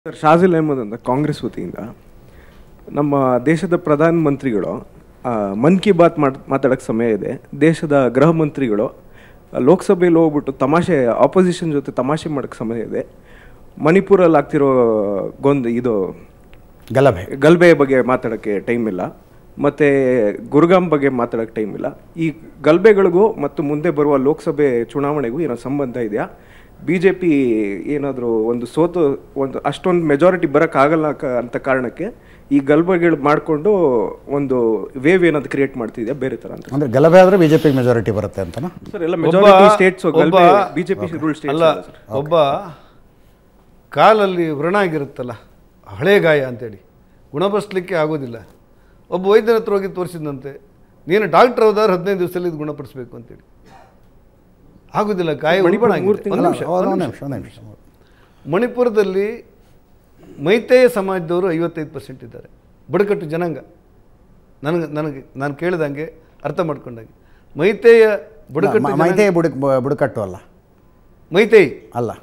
Sir ಶಾಜಿಲ್ Ahmed ಅಂತ ಕಾಂಗ್ರೆಸ್ ವತಿಯಿಂದ ನಮ್ಮ ದೇಶದ ಪ್ರಧಾನ ಮಂತ್ರಿಗಳು ಆ, ಮನ್ ಕಿ ಬಾತ್ ಮಾಡ್ ಮಾತಾಡೋಕ್ಕೆ ಸಮಯ ಇದೆ ದೇಶದ ಗೃಹ ಮಂತ್ರಿಗಳು ಆ, ಲೋಕಸಭೆಯಲ್ಲಿ ಹೋಗ್ಬಿಟ್ಟು ತಮಾಷೆ ಆಪೋಸಿಷನ್ ಜೊತೆ ತಮಾಷೆ ಮಾಡೋಕ್ಕೆ ಸಮಯ ಇದೆ ಮಣಿಪುರಲ್ಲಿ ಆಗ್ತಿರೋ ಗೊಂದು ಇದು ಗಲಭೆ ಗಲ್ಬೆ ಬಗ್ಗೆ ಮಾತಾಡೋಕ್ಕೆ ಟೈಮ್ ಇಲ್ಲ ಮತ್ತು ಗುರುಗಾಮ್ ಬಗ್ಗೆ ಮಾತಾಡೋಕ್ಕೆ ಟೈಮ್ ಇಲ್ಲ ಈ ಗಲ್ಬೆಗಳಿಗೂ ಮತ್ತು ಮುಂದೆ ಬರುವ ಲೋಕಸಭೆ ಚುನಾವಣೆಗೂ ಏನೋ ಸಂಬಂಧ ಇದೆಯಾ ಬಿ ಜೆ ಪಿ ಏನಾದರೂ ಒಂದು ಸೋತು ಒಂದು ಅಷ್ಟೊಂದು ಮೆಜಾರಿಟಿ ಬರೋಕ್ಕಾಗಲ್ಲ ಕ- ಅಂತ ಕಾರಣಕ್ಕೆ ಈ ಗಲ್ಬೆಗಳು ಮಾಡಿಕೊಂಡು ಒಂದು ವೇವ್ ಏನಾದ್ರು ಕ್ರಿಯೇಟ್ ಮಾಡ್ತಿದ್ಯಾ ಬೇರೆ ಥರ ಅಂತ ಅಂದ್ರೆ ಗಲಭೆ ಆದ್ರೆ ಬಿಜೆಪಿಗೆ ಮೆಜಾರಿಟಿ ಬರುತ್ತೆ ಅಂತನಾ ಸರ್ ಎಲ್ಲ ಮೆಜಾರಿಟಿ ಸ್ಟೇಟ್ಸ್ ಗಲ್ಬೆ ಬಿ ಜೆ ಪಿ ರೂಲ್ ಅಲ್ಲ ಸ್ಟೇಟ್ಸ್ ಒಬ್ಬ ಕಾಲಲ್ಲಿ ವ್ರಣ ಆಗಿರುತ್ತಲ್ಲ ಹಳೆ ಗಾಯ ಅಂತೇಳಿ ಗುಣಪಡಿಸ್ಲಿಕ್ಕೆ ಆಗೋದಿಲ್ಲ ಒಬ್ಬ ವೈದ್ಯನ ಹತ್ರ ಹೋಗಿ ತೋರಿಸಿದಂತೆ ನೀನು ಡಾಕ್ಟರ್ ಹೋದಾದ್ರೆ ಹದಿನೈದು ದಿವಸದಲ್ಲಿ ಇದು ಗುಣಪಡಿಸ್ಬೇಕು ಅಂತೇಳಿ ಆಗೋದಿಲ್ಲ ಗಾಯ ಉಲ್ಬಣ ಆಗಿದೆ. ಮೂರು ಒಂದು ತಿಂಗಳು ನಿಮಿಷ, ಒಂದು ಒಂದು ನಿಮಿಷ ಒಂದು ನಿಮಿಷ ಮಣಿಪುರದಲ್ಲಿ ಮೈತೇಯ ಸಮಾಜದವರು ಐವತ್ತೈದು ಪರ್ಸೆಂಟ್ ಇದ್ದಾರೆ ಬುಡಕಟ್ಟು ಜನಾಂಗ ನನಗೆ ನನಗೆ ನಾನು ಕೇಳಿದಂಗೆ ಅರ್ಥ ಮಾಡ್ಕೊಂಡಾಗೆ ಮೈತೇಯ ಬುಡಕಟ್ಟು ಮ- ಜನಾಂಗ- ಮೈತೇ ಬುಡಕ್ ಬ- ಬುಡಕಟ್ಟು ಅಲ್ಲ ಮೈತೇಯಿ ಅಲ್ಲ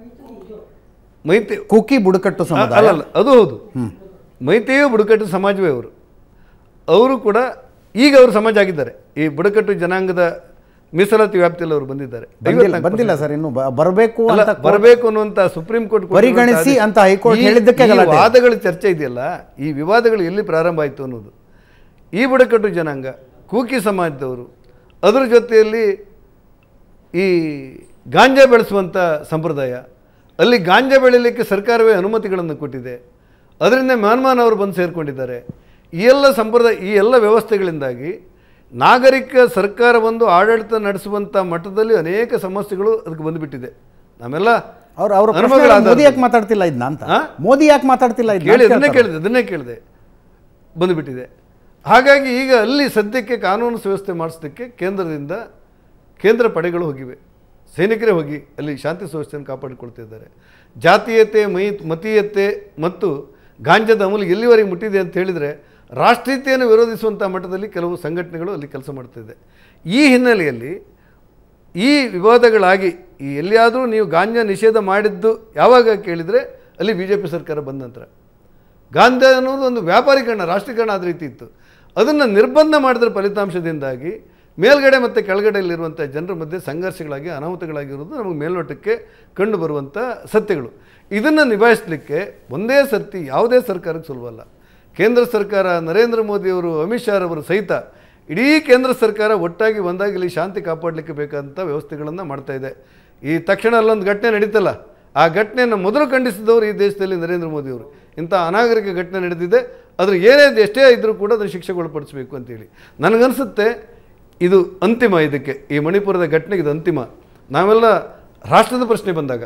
ಮೈತೇ ಕುಕಿ ಬುಡಕಟ್ಟು ಸಮುದಾಯ ಅಲ್ಲ ಅಲ್ಲ ಅದು ಹೌದು ಮೈತೇಯ ಬುಡಕಟ್ಟು ಸಮಾಜವೇ ಅವರು ಅವರು ಕೂಡ ಈಗ ಅವರು ಸಮಾಜ ಆಗಿದ್ದಾರೆ ಈ ಬುಡಕಟ್ಟು ಜನಾಂಗದ ಮೀಸಲಾತಿ ವ್ಯಾಪ್ತಿಯಲ್ಲಿ ಅವರು ಬಂದಿದ್ದಾರೆ ಬಂದಿಲ್ಲ 54% ಬಂದಿಲ್ಲ ಸರ್ ಇನ್ನು ಬ- ಬರಬೇಕು ಅಲ್ಲ, ಅಂತ ಬರಬೇಕು ಅನ್ನುವಂತ ಸುಪ್ರೀಂ ಕೋರ್ಟ್ ಕೊಟ್ಟಿರುವಂತ ಪರಿಗಣಿಸಿ ಆದೇಶ. ಅಂತ ಹೈಕೋರ್ಟ್ ಈ- ಹೇಳಿದ್ದಕ್ಕೆ ಈ ಗಲಾಟೆ. ವಾದಗಳ ಚರ್ಚೆ ಇದೆಯಲ್ಲ ಈ ವಿವಾದಗಳು ಎಲ್ಲಿ ಪ್ರಾರಂಭ ಆಯಿತು ಅನ್ನೋದು ಈ ಬುಡಕಟ್ಟು ಜನಾಂಗ ಕೂಕಿ ಸಮಾಜದವರು ಅದರ ಜೊತೆಯಲ್ಲಿ ಈ ಗಾಂಜಾ ಬೆಳೆಸುವಂಥ ಸಂಪ್ರದಾಯ ಅಲ್ಲಿ ಗಾಂಜಾ ಬೆಳೀಲಿಕ್ಕೆ ಸರ್ಕಾರವೇ ಅನುಮತಿಗಳನ್ನು ಕೊಟ್ಟಿದೆ ಅದರಿಂದ ಮ್ಯಾನ್ಮಾನ್ ಅವರು ಬಂದು ಸೇರಿಕೊಂಡಿದ್ದಾರೆ ಈ ಎಲ್ಲ ಸಂಪ್ರದಾಯ ಈ ಎಲ್ಲ ವ್ಯವಸ್ಥೆಗಳಿಂದಾಗಿ ನಾಗರಿಕ ಸರ್ಕಾರ ಒಂದು ಆಡಳಿತ ನಡೆಸುವಂಥ ಮಟ್ಟದಲ್ಲಿ ಅನೇಕ ಸಮಸ್ಯೆಗಳು ಅದಕ್ಕೆ ಬಂದುಬಿಟ್ಟಿದೆ ನಮ್ಮೆಲ್ಲ ಅವ್ರು ಅವ್ರ ಅನುಭವಗಳ ಪ್ರಶ್ನೆ ಆಧಾರದಲ್ಲಿ. ಮೋದಿ ಯಾಕೆ ಮಾತಾಡ್ತಿಲ್ಲ ಇದನ್ನ ಅಂತ ಆ? ಮೋದಿ ಯಾಕೆ ಮಾತಾಡ್ತಿಲ್ಲ ಇದನ್ನ ಕೇಳಿ ಅಂತ ಅದನ್ನೇ ಕೇಳ್ತಾರೆ. ಕೇಳಿದೆ ಅದನ್ನೇ ಕೇಳಿದೆ ಬಂದುಬಿಟ್ಟಿದೆ ಹಾಗಾಗಿ ಈಗ ಅಲ್ಲಿ ಸದ್ಯಕ್ಕೆ ಕಾನೂನು ಸುವ್ಯವಸ್ಥೆ ಮಾಡಿಸೋದಕ್ಕೆ ಕೇಂದ್ರದಿಂದ ಕೇಂದ್ರ ಪಡೆಗಳು ಹೋಗಿವೆ ಸೈನಿಕರೇ ಹೋಗಿ ಅಲ್ಲಿ ಶಾಂತಿ ಸುವ್ಯವಸ್ಥೆಯನ್ನು ಕಾಪಾಡಿಕೊಳ್ತಿದ್ದಾರೆ ಜಾತೀಯತೆ ಮೈ ಮತೀಯತೆ ಮತ್ತು ಗಾಂಜಾದ ಅಮಲು ಎಲ್ಲಿವರೆಗೆ ಮುಟ್ಟಿದೆ ಅಂತ ಹೇಳಿದರೆ ರಾಷ್ಟ್ರೀಯತೆಯನ್ನು ವಿರೋಧಿಸುವಂಥ ಮಟ್ಟದಲ್ಲಿ ಕೆಲವು ಸಂಘಟನೆಗಳು ಅಲ್ಲಿ ಕೆಲಸ ಮಾಡ್ತಿದೆ ಈ ಹಿನ್ನೆಲೆಯಲ್ಲಿ ಈ ವಿವಾದಗಳಾಗಿ ಈ ಎಲ್ಲಿಯಾದರೂ ನೀವು ಗಾಂಜಾ ನಿಷೇಧ ಮಾಡಿದ್ದು ಯಾವಾಗ ಕೇಳಿದರೆ ಅಲ್ಲಿ ಬಿ ಜೆ ಪಿ ಸರ್ಕಾರ ಬಂದ ನಂತರ ಗಾಂಜಾ ಅನ್ನೋದು ಒಂದು ವ್ಯಾಪಾರೀಕರಣ ರಾಷ್ಟ್ರೀಕರಣ ಆದ ರೀತಿ ಇತ್ತು ಅದನ್ನು ನಿರ್ಬಂಧ ಮಾಡಿದ್ರ ಫಲಿತಾಂಶದಿಂದಾಗಿ ಮೇಲ್ಗಡೆ ಮತ್ತು ಕೆಳಗಡೆಯಲ್ಲಿರುವಂಥ ಜನರ ಮಧ್ಯೆ ಸಂಘರ್ಷಗಳಾಗಿ ಅನಾಹುತಗಳಾಗಿರೋದು ನಮಗೆ ಮೇಲ್ನೋಟಕ್ಕೆ ಕಂಡು ಬರುವಂಥ ಸತ್ಯಗಳು ಇದನ್ನು ನಿಭಾಯಿಸಲಿಕ್ಕೆ ಒಂದೇ ಸರ್ತಿ ಯಾವುದೇ ಸರ್ಕಾರಕ್ಕೆ ಸುಲಭಲ್ಲ ಕೇಂದ್ರ ಸರ್ಕಾರ ನರೇಂದ್ರ ಮೋದಿಯವರು ಅಮಿತ್ ಶಾ ಅವರು ಸಹಿತ ಇಡೀ ಕೇಂದ್ರ ಸರ್ಕಾರ ಒಟ್ಟಾಗಿ ಒಂದಾಗಿ ಇಲ್ಲಿ ಶಾಂತಿ ಕಾಪಾಡಲಿಕ್ಕೆ ಬೇಕಾದಂಥ ವ್ಯವಸ್ಥೆಗಳನ್ನು ಮಾಡ್ತಾ ಇದೆ ಈ ತಕ್ಷಣ ಅಲ್ಲೊಂದು ಘಟನೆ ನಡೀತಲ್ಲ ಆ ಘಟನೆಯನ್ನು ಮೊದಲು ಖಂಡಿಸಿದವರು ಈ ದೇಶದಲ್ಲಿ ನರೇಂದ್ರ ಮೋದಿಯವರು ಇಂಥ ಅನಾಗರಿಕ ಘಟನೆ ನಡೆದಿದೆ ಅದ್ರ ಏನೇ ಎಷ್ಟೇ ಇದ್ದರೂ ಕೂಡ ಅದನ್ನು ಶಿಕ್ಷೆಗೊಳಪಡಿಸಬೇಕು ಅಂತೇಳಿ ನನಗನ್ಸುತ್ತೆ ಇದು ಅಂತಿಮ ಇದಕ್ಕೆ ಈ ಮಣಿಪುರದ ಘಟನೆಗೆ ಇದು ಅಂತಿಮ ನಾವೆಲ್ಲ ರಾಷ್ಟ್ರದ ಪ್ರಶ್ನೆ ಬಂದಾಗ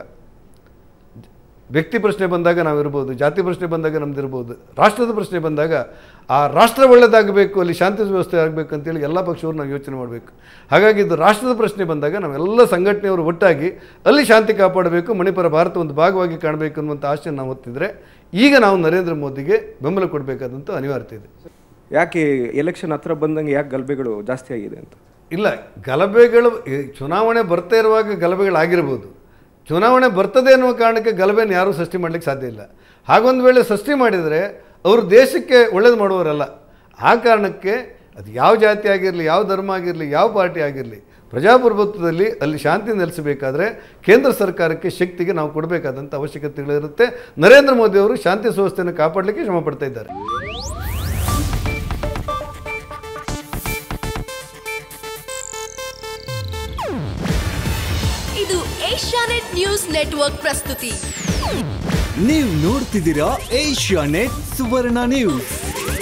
ವ್ಯಕ್ತಿ ಪ್ರಶ್ನೆ ಬಂದಾಗ ನಾವಿರ್ಬೋದು ಜಾತಿ ಪ್ರಶ್ನೆ ಬಂದಾಗ ನಮ್ದಿರ್ಬೋದು ರಾಷ್ಟ್ರದ ಪ್ರಶ್ನೆ ಬಂದಾಗ ಆ ರಾಷ್ಟ್ರ ಒಳ್ಳೆಯದಾಗಬೇಕು ಅಲ್ಲಿ ಶಾಂತಿ ವ್ಯವಸ್ಥೆ ಆಗಬೇಕು ಅಂತೇಳಿ ಎಲ್ಲ ಪಕ್ಷವರು ನಾವು ಯೋಚನೆ ಮಾಡಬೇಕು ಹಾಗಾಗಿ ಇದು ರಾಷ್ಟ್ರದ ಪ್ರಶ್ನೆ ಬಂದಾಗ ನಾವೆಲ್ಲ ಸಂಘಟನೆಯವರು ಒಟ್ಟಾಗಿ ಅಲ್ಲಿ ಶಾಂತಿ ಕಾಪಾಡಬೇಕು ಮಣಿಪುರ ಭಾರತ ಒಂದು ಭಾಗವಾಗಿ ಕಾಣಬೇಕು ಅನ್ನುವಂಥ ಆಶೆಯನ್ನು ನಾವು ಹೊತ್ತಿದ್ರೆ ಈಗ ನಾವು ನರೇಂದ್ರ ಮೋದಿಗೆ ಬೆಂಬಲ ಕೊಡಬೇಕಾದಂಥ ಅನಿವಾರ್ಯತೆ ಇದೆ ಯಾಕೆ ಎಲೆಕ್ಷನ್ ಹತ್ರ ಬಂದಂಗೆ ಯಾಕೆ ಗಲ್ಬೆಗಳು ಜಾಸ್ತಿ ಆಗಿದೆ ಅಂತ ಇಲ್ಲ ಗಲಭೆಗಳು ಈ ಚುನಾವಣೆ ಬರ್ತಾ ಇರುವಾಗ ಗಲಭೆಗಳಾಗಿರ್ಬೋದು ಚುನಾವಣೆ ಬರ್ತದೆ ಅನ್ನುವ ಕಾರಣಕ್ಕೆ ಗಲಭೆನ ಯಾರೂ ಸೃಷ್ಟಿ ಮಾಡಲಿಕ್ಕೆ ಸಾಧ್ಯ ಇಲ್ಲ ಹಾಗೊಂದು ವೇಳೆ ಸೃಷ್ಟಿ ಮಾಡಿದರೆ ಅವರು ದೇಶಕ್ಕೆ ಒಳ್ಳೇದು ಮಾಡುವವರಲ್ಲ ಆ ಕಾರಣಕ್ಕೆ ಅದು ಯಾವ ಜಾತಿ ಆಗಿರಲಿ ಯಾವ ಧರ್ಮ ಆಗಿರಲಿ ಯಾವ ಪಾರ್ಟಿ ಆಗಿರಲಿ ಪ್ರಜಾಪ್ರಭುತ್ವದಲ್ಲಿ ಅಲ್ಲಿ ಶಾಂತಿ ನೆಲೆಸಬೇಕಾದ್ರೆ ಕೇಂದ್ರ ಸರ್ಕಾರಕ್ಕೆ ಶಕ್ತಿಗೆ ನಾವು ಕೊಡಬೇಕಾದಂಥ ಅವಶ್ಯಕತೆಗಳಿರುತ್ತೆ ನರೇಂದ್ರ ಮೋದಿ ಅವರು ಶಾಂತಿ ಸುವ್ಯವಸ್ಥೆಯನ್ನು ಕಾಪಾಡಲಿಕ್ಕೆ ಶ್ರಮ ಪಡ್ತಾ ಇದ್ದಾರೆ ಇದು ಏಷ್ಯಾನೆಟ್ ನ್ಯೂಸ್ ನೆಟ್ವರ್ಕ್ ಪ್ರಸ್ತುತಿ ನೀವು ನೋಡ್ತಿದ್ದೀರಾ ಏಷ್ಯಾ ನೆಟ್ ಸುವರ್ಣ ನ್ಯೂಸ್